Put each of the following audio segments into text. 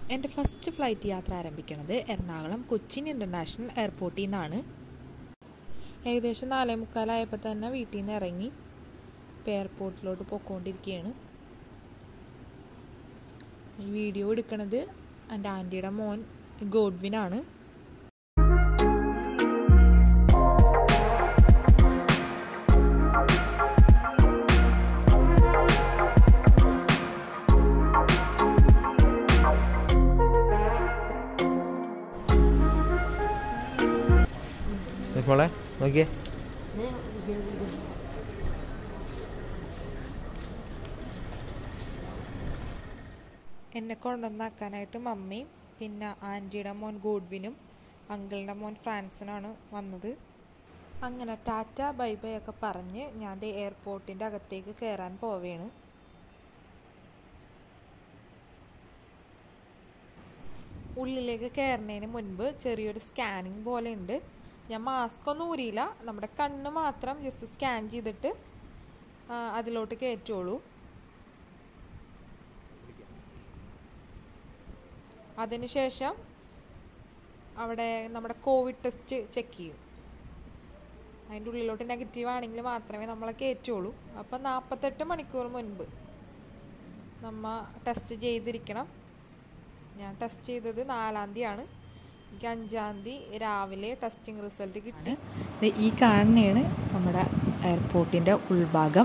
എൻ്റെ first flight യാത്ര ആരംഭിക്കുന്നത് എറണാകുളം കൊച്ചിൻ ഇൻ്റർനാഷണൽ എയർപോർട്ടിൽ നിന്നാണ് ഏകദേശം നാലേ മുക്കാലായപ്പോൾ തന്നെ വീട്ടിൽ നിന്ന് ഇറങ്ങി ഇപ്പോൾ എയർപോർട്ടിലോട്ട് പോയിക്കൊണ്ടിരിക്കുകയാണ് ഈ വീഡിയോ എടുക്കണത് എൻ്റെ ആൻറ്റിയുടെ മോൻ ഗോഡ്വിനാണ് മോളെ നോക്കിയേ എന്നെ കൊണ്ടുവന്നാക്കാനായിട്ട് മമ്മിയും പിന്നെ ആൻറ്റിയുടെ മോൻ ഗോഡ്വിനും അങ്കിളിൻ്റെ മോൻ ഫ്രാൻസിനാണ് വന്നത് അങ്ങനെ ടാറ്റ ബൈ ബൈ ഒക്കെ പറഞ്ഞ് ഞാൻ ദേ എയർപോർട്ടിൻ്റെ അകത്തേക്ക് കയറാൻ പോവുകയാണ് ഉള്ളിലേക്ക് കയറുന്നതിന് മുൻപ് ചെറിയൊരു സ്കാനിങ് പോലെ ഉണ്ട് ഞാൻ മാസ്ക് ഒന്നും ഊരിയില്ല നമ്മുടെ കണ്ണ് മാത്രം ജസ്റ്റ് സ്കാൻ ചെയ്തിട്ട് ആ, അതിലോട്ട് കയറ്റുള്ളൂ അതിനുശേഷം അവിടെ നമ്മുടെ കോവിഡ് ടെസ്റ്റ് ചെക്ക് ചെയ്യും അതിൻ്റെ ഉള്ളിലോട്ട് നെഗറ്റീവ് ആണെങ്കിൽ മാത്രമേ നമ്മളെ കയറ്റുള്ളൂ അപ്പം നാൽപ്പത്തെട്ട് മണിക്കൂർ മുൻപ് നമ്മ ടെസ്റ്റ് ചെയ്തിരിക്കണം ഞാൻ ടെസ്റ്റ് ചെയ്തത് നാലാം തീയതിയാണ് എനിക്ക് അഞ്ചാം തീയതി രാവിലെ ടെസ്റ്റിംഗ് റിസൾട്ട് കിട്ടി ഈ കാണുന്നതാണ് നമ്മുടെ എയർപോർട്ടിൻ്റെ ഉൾഭാഗം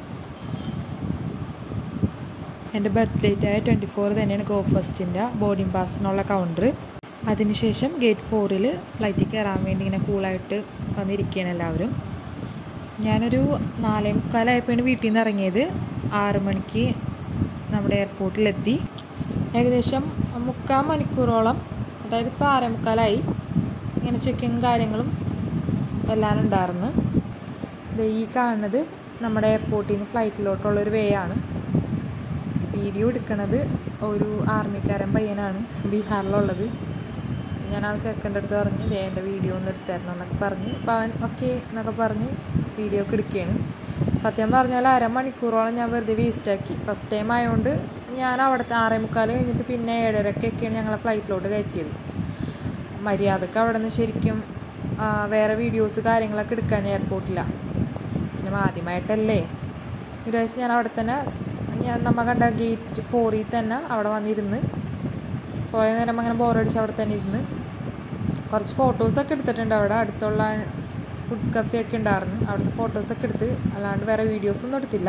എൻ്റെ ബർത്ത് ഡേറ്റ് ആയ ട്വൻറ്റി ഫോർ തന്നെയാണ് ഗോ ഫസ്റ്റിൻ്റെ ബോർഡിംഗ് പാസിനുള്ള കൗണ്ടർ അതിനുശേഷം ഗേറ്റ് ഫോറിൽ ഫ്ലൈറ്റിൽ കയറാൻ വേണ്ടി ഇങ്ങനെ കൂളായിട്ട് വന്നിരിക്കുകയാണ് എല്ലാവരും ഞാനൊരു നാലേ മുക്കാലായപ്പോഴാണ് വീട്ടിൽ നിന്ന് ഇറങ്ങിയത് ആറ് മണിക്ക് നമ്മുടെ എയർപോർട്ടിലെത്തി ഏകദേശം മുക്കാൽ മണിക്കൂറോളം അതായത് ഇപ്പോൾ ആറേ മുക്കാലായി ഇങ്ങനെ ചെക്കിങ് കാര്യങ്ങളും എല്ലാം ഉണ്ടായിരുന്നു ദേ ഈ കാണുന്നത് നമ്മുടെ എയർപോർട്ടിൽ നിന്ന് ഫ്ലൈറ്റിലോട്ടുള്ളൊരു വേ ആണ് വീഡിയോ എടുക്കണത് ഒരു ആർമിക്കാരൻ പയ്യനാണ് ബീഹാറിലുള്ളത് ഞാൻ ആ ചെക്കൻ്റെ അടുത്ത് പറഞ്ഞ് ദേ എൻ്റെ വീഡിയോ ഒന്ന് എടുത്തായിരുന്നു എന്നൊക്കെ പറഞ്ഞ് അപ്പോൾ അവൻ ഓക്കെ എന്നൊക്കെ പറഞ്ഞ് വീഡിയോ ഒക്കെ എടുക്കുകയാണ് സത്യം പറഞ്ഞാൽ അരമണിക്കൂറോളം ഞാൻ വെറുതെ വേസ്റ്റാക്കി ഫസ്റ്റ് ടൈം ആയതുകൊണ്ട് ഞാൻ അവിടുത്തെ ആറേ മുക്കാൽ കഴിഞ്ഞിട്ട് പിന്നെ ഏഴരക്കൊക്കെയാണ് ഞങ്ങളെ ഫ്ലൈറ്റിലോട്ട് കയറ്റിയത് മര്യാദക്ക് അവിടെ നിന്ന് ശരിക്കും ആ, വേറെ വീഡിയോസ് കാര്യങ്ങളൊക്കെ എടുക്കാൻ എയർപോർട്ടില്ല പിന്നെ ആദ്യമായിട്ടല്ലേ വിചാരിച്ച് ഞാൻ അവിടെ തന്നെ ഞാൻ നമ്മ കണ്ട ഗേറ്റ് ഫോറിൽ തന്നെ അവിടെ വന്നിരുന്ന് കുറേ നേരം അങ്ങനെ ബോറടിച്ച് അവിടെ തന്നെ ഇരുന്ന് കുറച്ച് ഫോട്ടോസൊക്കെ എടുത്തിട്ടുണ്ട് അവിടെ അടുത്തുള്ള ഫുഡ് കഫേ ഒക്കെ ഉണ്ടായിരുന്നു അവിടുത്തെ ഫോട്ടോസൊക്കെ എടുത്ത് അല്ലാണ്ട് വേറെ വീഡിയോസൊന്നും എടുത്തില്ല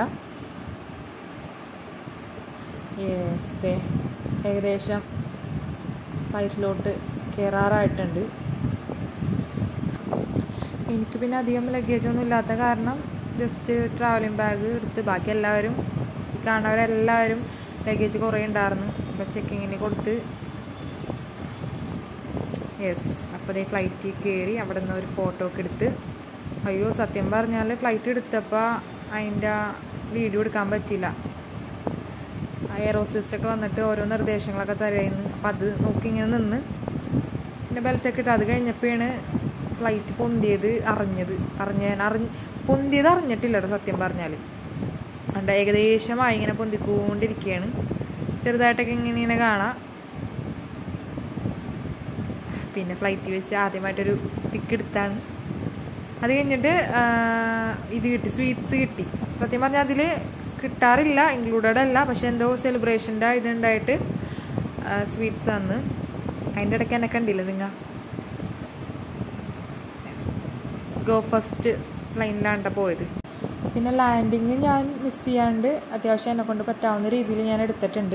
യെസ് ദേ ഏകദേശം ഫ്ലൈറ്റിലോട്ട് കയറാറായിട്ടുണ്ട് എനിക്ക് പിന്നെ അധികം ലഗേജ് ഒന്നും ഇല്ലാത്ത കാരണം ജസ്റ്റ് ട്രാവലിംഗ് ബാഗ് എടുത്ത് ബാക്കി എല്ലാവരും ഈ കാണുന്നവരെല്ലാവരും ലഗേജ് കുറേ ഉണ്ടായിരുന്നു അപ്പം ചെക്കിങ്ങിന് കൊടുത്ത് യെസ് അപ്പോൾ ദേ ഫ്ലൈറ്റിൽ കയറി അവിടെ നിന്ന് ഒരു ഫോട്ടോ ഒക്കെ എടുത്ത് അയ്യോ സത്യം പറഞ്ഞാൽ ഫ്ലൈറ്റ് എടുത്തപ്പോൾ അതിൻ്റെ വീഡിയോ എടുക്കാൻ പറ്റിയില്ല എയർ ഹോസ്റ്റസൊക്കെ വന്നിട്ട് ഓരോ നിർദ്ദേശങ്ങളൊക്കെ തരുന്നു അപ്പം അത് നോക്കി ഇങ്ങനെ നിന്ന് പിന്നെ ബെൽറ്റൊക്കെ ഇട്ട് അത് കഴിഞ്ഞപ്പോഴാണ് ഫ്ലൈറ്റ് പൊന്തിയത് അറിഞ്ഞത് അറിഞ്ഞ അറിഞ്ഞ് പൊന്തിയത് അറിഞ്ഞിട്ടില്ല കേട്ടോ സത്യം പറഞ്ഞാൽ അതുകൊണ്ട് ഏകദേശമായി ഇങ്ങനെ പൊന്തിക്കൊണ്ടിരിക്കുകയാണ് ചെറുതായിട്ടൊക്കെ ഇങ്ങനെ ഇങ്ങനെ കാണാം പിന്നെ ഫ്ലൈറ്റിൽ വെച്ച് ആദ്യമായിട്ടൊരു പിക്ക് എടുത്താണ് അത് കഴിഞ്ഞിട്ട് ആ, ഇത് കിട്ടി സ്വീറ്റ്സ് കിട്ടി സത്യം പറഞ്ഞാൽ അതിൽ കിട്ടാറില്ല ഇൻക്ലൂഡഡ് അല്ല പക്ഷെ എന്തോ സെലിബ്രേഷൻ്റെ ഇതുണ്ടായിട്ട് സ്വീറ്റ്സ് ആണ് അതിൻ്റെ ഇടയ്ക്ക് എന്നെ കണ്ടില്ല നിങ്ങൾ ഗോ ഫസ്റ്റ് പ്ലെയിനിലാണ് പോയത് പിന്നെ ലാൻഡിങ് ഞാൻ മിസ് ചെയ്യാണ്ട് അത്യാവശ്യം എന്നെ കൊണ്ട് പറ്റാവുന്ന രീതിയിൽ ഞാൻ എടുത്തിട്ടുണ്ട്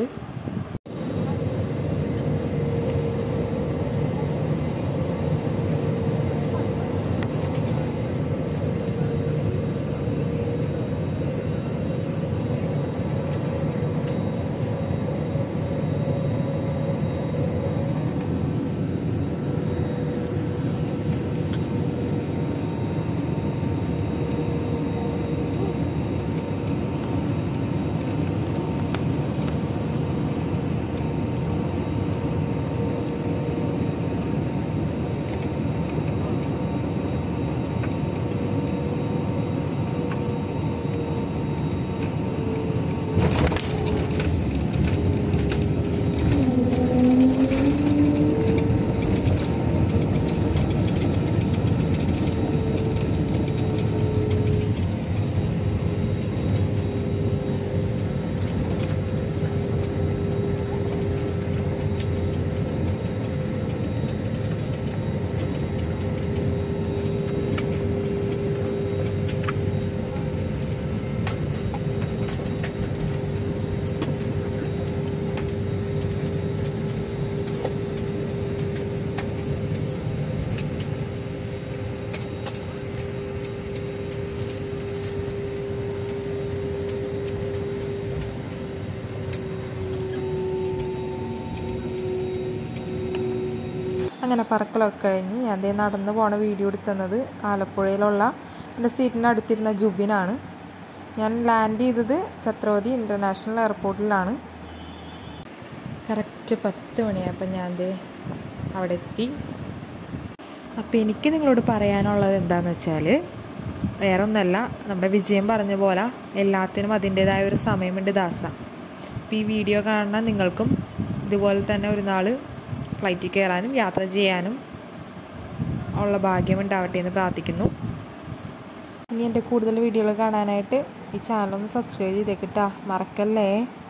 അങ്ങനെ പറക്കലൊക്കെ കഴിഞ്ഞ് ഞാൻ ദേ നടന്ന് പോണ വീഡിയോ എടുത്തുന്നത് ആലപ്പുഴയിലുള്ള എൻ്റെ സീറ്റിൻ്റെ അടുത്തിരുന്ന ജുബിനാണ് ഞാൻ ലാൻഡ് ചെയ്തത് ഛത്രപതി ഇൻ്റർനാഷണൽ എയർപോർട്ടിലാണ് കറക്റ്റ് പത്ത് മണിയായപ്പോൾ ഞാൻ ദേ അവിടെ എത്തി അപ്പോൾ എനിക്ക് നിങ്ങളോട് പറയാനുള്ളത് എന്താണെന്ന് വെച്ചാൽ വേറെ ഒന്നല്ല നമ്മുടെ വിജയം പറഞ്ഞ പോലെ എല്ലാത്തിനും അതിൻ്റേതായ ഒരു സമയമുണ്ട് ദാസ അപ്പോൾ ഈ വീഡിയോ കാണുന്ന നിങ്ങൾക്കും ഇതുപോലെ തന്നെ ഒരു നാൾ ഫ്ലൈറ്റിൽ കയറാനും യാത്ര ചെയ്യാനും ഉള്ള ഭാഗ്യം ഉണ്ടാവട്ടെ എന്ന് പ്രാർത്ഥിക്കുന്നു ഇനി എൻ്റെ കൂടുതൽ വീഡിയോകൾ കാണാനായിട്ട് ഈ ചാനൽ ഒന്ന് സബ്സ്ക്രൈബ് ചെയ്തേക്കിട്ടാ മറക്കല്ലേ